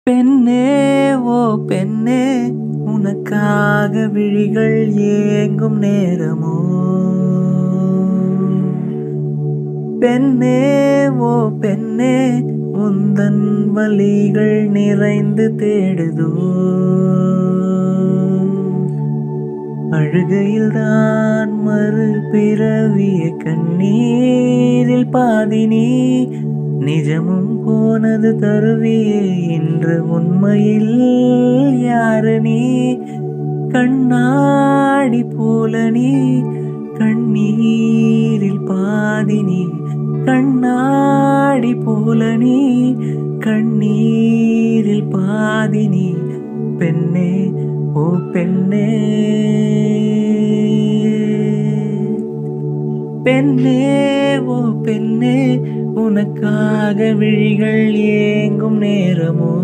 பெண்ணே ஓ பெண்ணே உனக்காக விழிகள் ஏங்கும் நேரமோ பெண்ணே ஓ பெண்ணே உந்தன் வலிகள் நிறைந்து தேடுதோ அழுகையில் தான் மறு பிறவிய கண்ணீரில் பாதி நீ நிஜமும் போனது தருவியே இன்று உண்மையில் யாரு நீ கண்ணாடி போல நீ கண்ணீரில் பாதி நீ கண்ணாடி போல நீ கண்ணீரில் பாதி நீ பெண்ணே ஓ பெண்ணே பெண்ணே ஓ பெண்ணே உனக்காக விழிகள் ஏங்கும் நேரமோ